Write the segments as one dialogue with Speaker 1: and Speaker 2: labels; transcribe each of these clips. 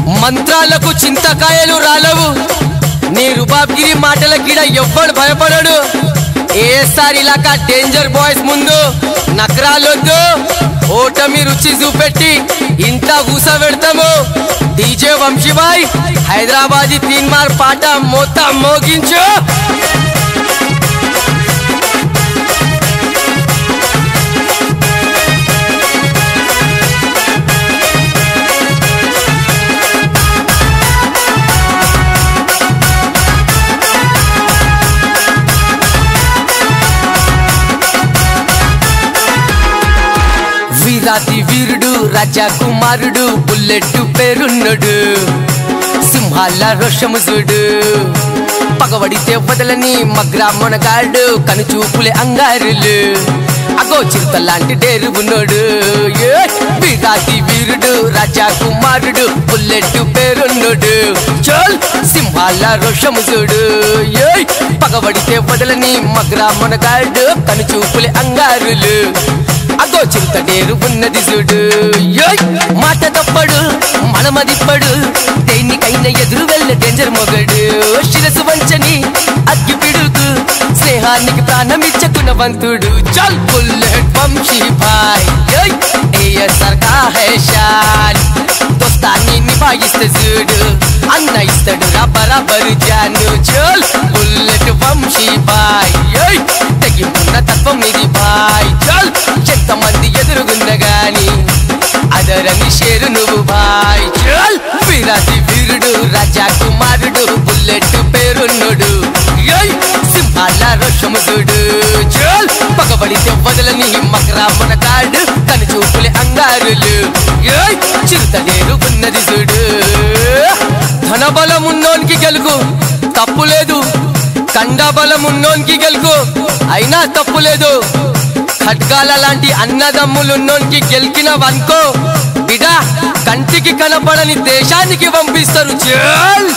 Speaker 1: మంత్రాలకు చింతకాయలు రాలవు నీ రుబాబ్గిరి మాటల గిడ ఎవ్వడు భయపడడు ఏఎస్ఆర్ ఇలాకా డేంజర్ బాయ్స్ ముందు నకరాలొద్దు ఓటమి రుచి చూపెట్టి ఇంత కూసబెడతాము డీజే వంశీబాయ్ హైదరాబాదీ తీన్ మార్ పాట మొత్తం మోగించు వీరాతి వీరుడు రాజా కుమారుడు బుల్లెట్ పేరున్నడు సింహాల రోషము చూడు పగబడితే వదలని మగ్రామొనగాడు కనుచూపులే అంగారులు అగో చిరుత లాంటి డేరు ఉన్నోడు ఏ! వీరాతి వీరుడు రాజా కుమారుడు బుల్లెట్ పేరున్నోడు చోల్ సింహాల రోషము చూడు ఏయ్! పగబడితే వదలని మగ్రామొనగాడు కనుచూపులే అంగారులు అగో చింతడేరు ఉన్నది చూడు యోయ్! మాట తప్పడు మనమదిప్పడు దేనికైనా ఎదురు వెళ్ళ డేంజర్ మొగడు శిరసు వంచని అగ్గి పిడుగు స్నేహానికి ప్రాణమిచ్చ గుణవంతుడు చల్ బుల్లెట్ వంశీ భాయ్ యోయ్! ఏఎస్ఆర్ కా హై షాన్ దోస్తాన్ని నిభాయిస్తే చూడు అన్న ఇస్తాడు రా బరాబరు జాను చల్ బుల్లెట్ వంశీ బాయ్ యోయ్! తెగింపున్న తత్వం ఇది బాయ్ చల్ ఎంతమంది ఎదురుగున్న గాని అదరని షేరు నువ్వు బాయ్ చల్ వీరాది వీరుడు రాజా కుమారుడు బుల్లెట్ పేరున్నడు యోయ్! సింహాల రోషము చూడు చల్ పగబడితే వదలని మకరామన కాడు తన చూపులే అంగారులు యోయ్! చిరుతడేరు ఉన్నది చూడు ధనబలం ఉన్నోనికి గెలుగు తప్పు లేదు కండబలం ఉన్నోనికి గెలుగు అయినా తప్పు లేదు ఖడ్గాల లాంటి అన్నదమ్ములున్నోనికి గెలికినవనుకో బిడా కంటికి కనపడని దేశానికి పంపిస్తారు చల్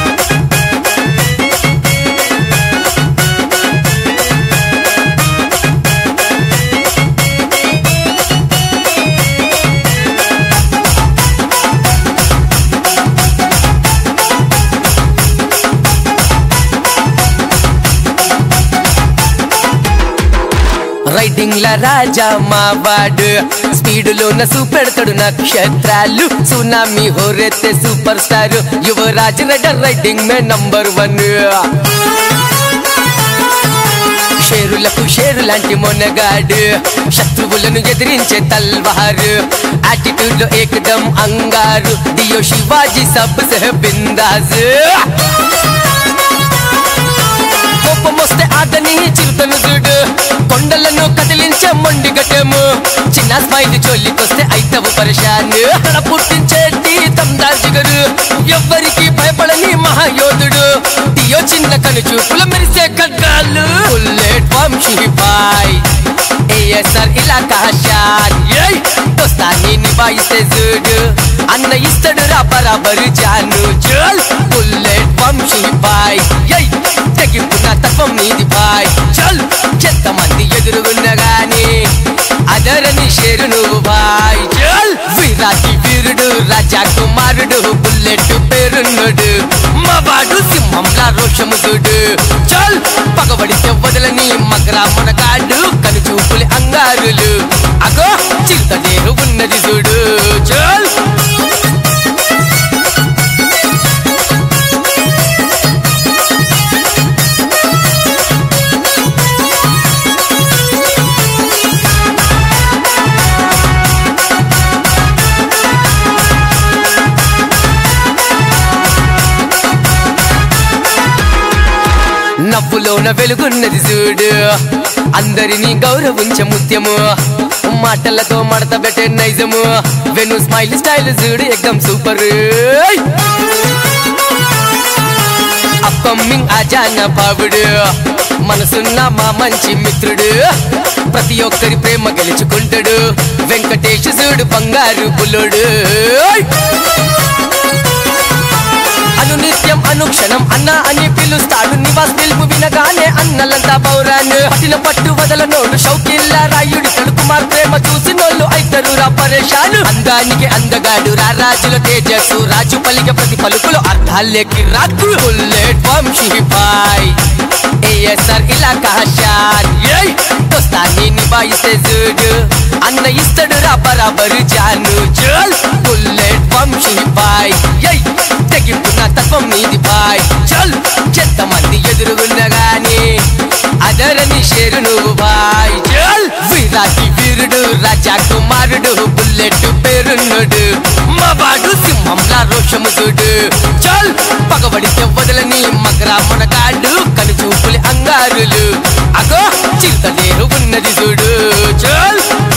Speaker 1: రైడింగ్ ల రాజా మా వాడు స్పీడ్ లోన చూపెడతాడు నక్షత్రాలు సునామీ హోరెత్తే super star Yuvraj rider riding మే నంబర్ వన్ షేరులకు షేరు లాంటి మొనగాడు శత్రువులను ఎదిరించే తల్వారు యాటిట్యూడ్ లో ఏకదం అంగారు దియో శివాజీ సబ్ సే బిందాజ్ కోపం వస్తే ఆగని చిరుతను చూడు కొండలను కదిలించే మొండి గట్టెము చిన్న స్మైల్ చోలికొస్తే అయితవు పరిశాన్ అక్కడ పుట్టించేటి తమ్దార్ జిగరు ఎవ్వరికి భయపడని మహాయోధుడు దియో చిన్న కను చూపుల మెరిసే ఖడ్గాలు బుల్లెట్ వంశీ బాయ్ ఏఎస్ఆర్ ఇలాకా షాన్ ఏయ్! దోస్తాన్ని నిభాయిస్తే చూడు అన్న ఇస్తాడు రా బరాబరు జాను చల్ బుల్లెట్ వంశీ బాయ్ ఏయ్! తెగింపున్న తత్వం నీది బాయ్ చల్ ఎంతమంది ఎదురుగున్న గాని అదరని షేరు నువ్వు బాయ్ చల్ వీరాటి వీరుడు రాజా కుమారుడు బుల్లెట్ పేరున్నడు మా వాడు సింహంలా రోషము చూడు చల్ పగబడితే వదలని మగరా మునగాడు కను చూపులి అంగారులు అగో చిరుతడేరు ఉన్నది చూడు చల్ నవ్వులోన వెలుగున్నది చూడు అందరినీ గౌరవించే ముత్యము మాటలతో మడత పెట్టే నైజము వెను స్మైల్ స్టైల్ చూడు ఎగ్దం సూపర్ అప్కమింగ్ అజాన బాబుడు మనసున్న మా మంచి మిత్రుడు ప్రతి ఒక్కరి ప్రేమ గెలుచుకుంటాడు వెంకటేష్ చూడు బంగారు బుల్లుడు అనునిత్యం అనుక్షణం అన్న అని పిలుస్తాడు నివాస్ పిలుపు వినగానే అన్నలంతా పౌరాన్ని పట్టిన పట్టు వదలనోడు షౌకిల్లా రాయుడి తడు కుమార్ ప్రేమ చూసినోళ్ళు అయితరు రా పరేషాను అందానికి అందగాడు రా రాజుల తేజస్సు రాజు పలిక ప్రతి పలుకులు అర్థాలేకి రాకు బుల్లెట్ వంశీపాయ్ ఏఎస్ఆర్ ఇలా కహషాన్ ఏయ్ దోస్తాన్ని నిభాయిస్తే చూడు అన్న ఇస్తాడు రా బరాబరు జాను చల్ బుల్లెట్ వంశీపాయ్ ఏయ్ తెగింపున్న తత్వం మీది బాయ్ చల్ చెత్తమంది ఎదురుగున్న గాని అదరని షేరు నువ్వు బాయ్ చల్ వీరాకి వీరుడు రాజా కుమారుడు బుల్లెట్ పేరున్నాడు మా వాడు సింహంలా రోషము చూడు చల్ పగబడితే వదలని మగరా మునగాడు కను చూపులి అంగారులు అగో చిరుత దేహు ఉన్నది చూడు చల్